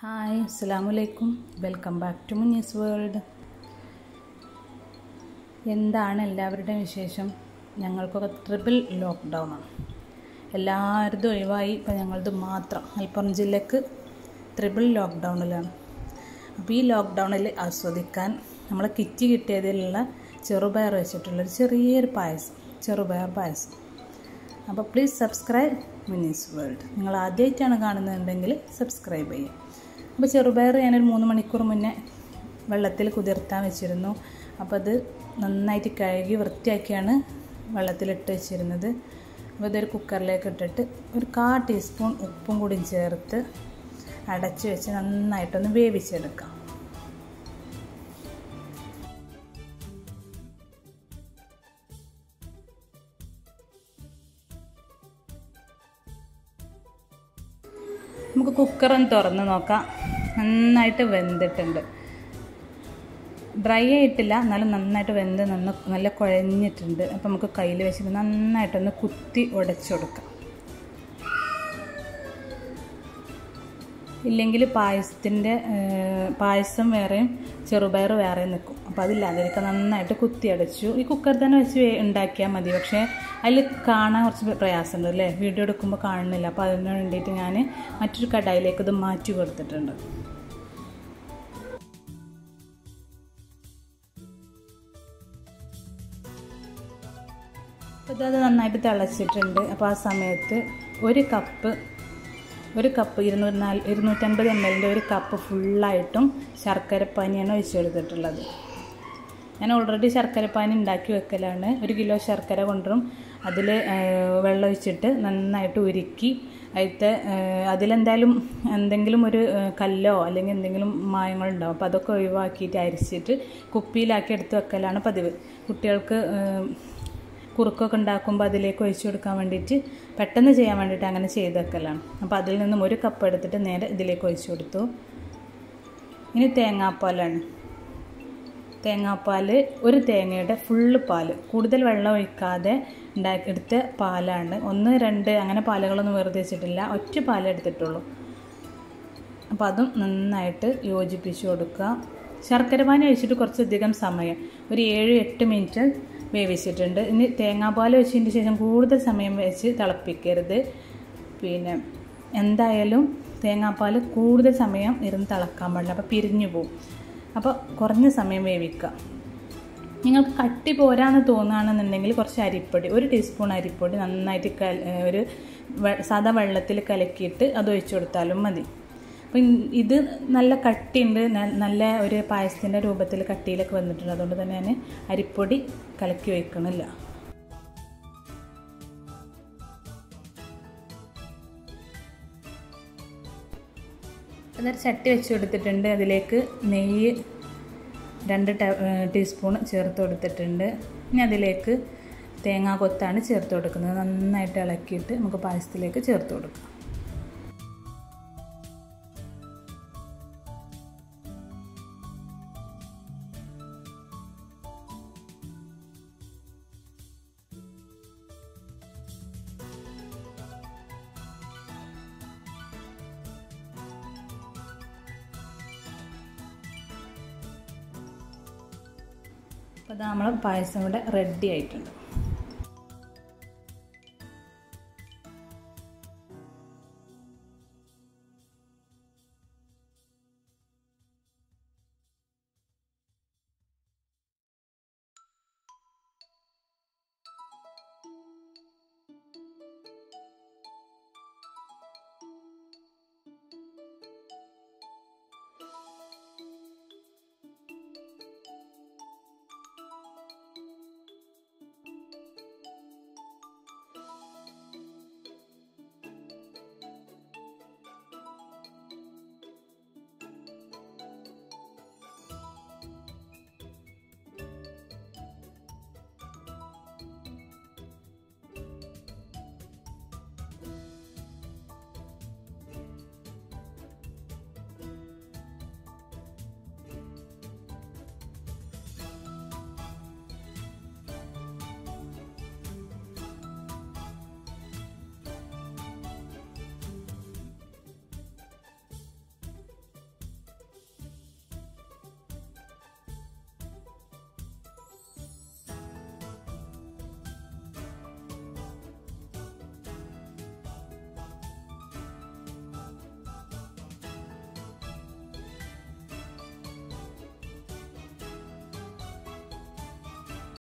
hi അസ്സാം വലൈക്കും welcome back to Munni's world എന്താണ് എല്ലാവരുടെയും വിശേഷം ഞങ്ങൾക്കൊക്കെ ട്രിപ്പിൾ ലോക്ക്ഡൗണാണ് എല്ലാവരുടെയും ഒഴിവായി ഇപ്പം ഞങ്ങളത് മാത്രം മലപ്പുറം ജില്ലക്ക് ട്രിപ്പിൾ ലോക്ക്ഡൗണിലാണ് അപ്പോൾ ഈ ലോക്ക്ഡൗണിൽ ആസ്വദിക്കാൻ നമ്മളെ കിറ്റ് കിട്ടിയതിലുള്ള ചെറുപയർ വെച്ചിട്ടുള്ളൊരു ചെറിയൊരു പായസം ചെറുപയർ പായസം അപ്പോൾ പ്ലീസ് സബ്സ്ക്രൈബ് മിനീസ് വേൾഡ് നിങ്ങൾ ആദ്യമായിട്ടാണ് കാണുന്നതെങ്കിൽ സബ്സ്ക്രൈബ് ചെയ്യുക അപ്പോൾ ചെറുപയർ ഞാനൊരു മൂന്ന് മണിക്കൂർ മുന്നേ വെള്ളത്തിൽ കുതിർത്താൻ വെച്ചിരുന്നു അപ്പോൾ അത് നന്നായിട്ട് കഴുകി വൃത്തിയാക്കിയാണ് വെള്ളത്തിലിട്ട് വെച്ചിരുന്നത് അപ്പോൾ ഇതൊരു കുക്കറിലേക്ക് ഇട്ടിട്ട് ഒരു കാ ടീസ്പൂൺ ഉപ്പും കൂടി ചേർത്ത് അടച്ച് വെച്ച് നന്നായിട്ടൊന്ന് വേവിച്ചെടുക്കാം നമുക്ക് കുക്കറൊന്ന് തുറന്ന് നോക്കാം നന്നായിട്ട് വെന്തിട്ടുണ്ട് ഡ്രൈ ആയിട്ടില്ല എന്നാലും നന്നായിട്ട് വെന്ത് നന്ന നല്ല കുഴഞ്ഞിട്ടുണ്ട് അപ്പം നമുക്ക് കയ്യിൽ വെച്ചിട്ട് നന്നായിട്ടൊന്ന് കുത്തി ഉടച്ചെടുക്കാം ഇല്ലെങ്കിൽ പായസത്തിൻ്റെ പായസം വേറെയും ചെറുപയർ വേറെയും നിൽക്കും അപ്പോൾ അതില്ലാതിരിക്കാൻ നന്നായിട്ട് കുത്തി അടച്ചു ഈ കുക്കർ തന്നെ വെച്ച് ഉണ്ടാക്കിയാൽ മതി പക്ഷേ അതിൽ കാണാൻ കുറച്ച് പ്രയാസമുണ്ട് അല്ലേ വീഡിയോ എടുക്കുമ്പോൾ കാണുന്നില്ല അപ്പോൾ അതിന് വേണ്ടിയിട്ട് ഞാൻ മറ്റൊരു കടായിലേക്ക് ഇത് മാറ്റി കൊടുത്തിട്ടുണ്ട് അപ്പോൾ ഇതത് നന്നായിട്ട് തിളച്ചിട്ടുണ്ട് അപ്പോൾ ആ സമയത്ത് ഒരു കപ്പ് ഒരു കപ്പ് ഇരുന്നൂറ്റി നാല് ഇരുന്നൂറ്റൻപത് എം എല്ലിൻ്റെ ഒരു കപ്പ് ഫുള്ളായിട്ടും ശർക്കരപ്പാനിയാണ് ഒഴിച്ചെടുത്തിട്ടുള്ളത് ഞാൻ ഓൾറെഡി ശർക്കരപ്പാനി ഉണ്ടാക്കി വെക്കലാണ് ഒരു കിലോ ശർക്കര കൊണ്ടും അതിൽ വെള്ളം ഒഴിച്ചിട്ട് നന്നായിട്ട് ഉരുക്കി അതിലത്തെ അതിലെന്തായാലും എന്തെങ്കിലും ഒരു കല്ലോ അല്ലെങ്കിൽ എന്തെങ്കിലും മായങ്ങളുണ്ടാവും അപ്പോൾ അതൊക്കെ ഒഴിവാക്കിയിട്ട് അരിച്ചിട്ട് കുപ്പിയിലാക്കി എടുത്ത് വെക്കലാണ് പതിവ് കുട്ടികൾക്ക് കുറുക്കൊക്കെ ഉണ്ടാക്കുമ്പോൾ അതിലേക്ക് ഒഴിച്ചു കൊടുക്കാൻ വേണ്ടിയിട്ട് പെട്ടെന്ന് ചെയ്യാൻ വേണ്ടിയിട്ട് അങ്ങനെ ചെയ്ത് വെക്കലാണ് അപ്പോൾ അതിൽ നിന്നും ഒരു കപ്പ് എടുത്തിട്ട് നേരെ ഇതിലേക്ക് ഒഴിച്ചു കൊടുത്തു ഇനി തേങ്ങാപ്പാലാണ് തേങ്ങാപ്പാൽ ഒരു തേങ്ങയുടെ ഫുള്ള് പാല് കൂടുതൽ വെള്ളം ഒഴിക്കാതെ ഉണ്ടാക്കി എടുത്ത പാലാണ് ഒന്ന് രണ്ട് അങ്ങനെ പാലുകളൊന്നും വെറുതെ വെച്ചിട്ടില്ല ഒറ്റ പാലേ എടുത്തിട്ടുള്ളൂ അപ്പോൾ അതും നന്നായിട്ട് യോജിപ്പിച്ച് കൊടുക്കുക ശർക്കര പാനി ഒഴിച്ചിട്ട് കുറച്ചധികം സമയം ഒരു ഏഴ് എട്ട് മിനിറ്റ് വേവിച്ചിട്ടുണ്ട് ഇനി തേങ്ങാപ്പാൽ വെച്ചതിന് ശേഷം കൂടുതൽ സമയം വെച്ച് തിളപ്പിക്കരുത് പിന്നെ എന്തായാലും തേങ്ങാപ്പാൽ കൂടുതൽ സമയം ഇരുന്ന് തിളക്കാൻ പാടില്ല അപ്പോൾ പിരിഞ്ഞു പോകും അപ്പോൾ കുറഞ്ഞ സമയം വേവിക്കുക നിങ്ങൾക്ക് കട്ടി പോരാന്ന് തോന്നുകയാണെന്നുണ്ടെങ്കിൽ കുറച്ച് അരിപ്പൊടി ഒരു ടീസ്പൂൺ അരിപ്പൊടി നന്നായിട്ട് കല ഒരു സാധാ വെള്ളത്തിൽ കലക്കിയിട്ട് അത് ഒഴിച്ചു കൊടുത്താലും മതി അപ്പം ഇത് നല്ല കട്ടിയുണ്ട് നല്ല ഒരു പായസത്തിൻ്റെ രൂപത്തിൽ കട്ടിയിലൊക്കെ വന്നിട്ടുണ്ട് അതുകൊണ്ട് തന്നെ ഞാൻ അരിപ്പൊടി കലക്കി വയ്ക്കണില്ല അന്നേരം ചട്ടി വെച്ച് കൊടുത്തിട്ടുണ്ട് അതിലേക്ക് നെയ്യ് രണ്ട് ടീസ്പൂൺ ചേർത്ത് കൊടുത്തിട്ടുണ്ട് ഇനി അതിലേക്ക് തേങ്ങാ കൊത്താണ് ചേർത്ത് കൊടുക്കുന്നത് നന്നായിട്ട് ഇളക്കിയിട്ട് നമുക്ക് പായസത്തിലേക്ക് ചേർത്ത് കൊടുക്കാം അപ്പോൾ അത് നമ്മൾ പായസം ഇവിടെ റെഡി ആയിട്ടുണ്ട്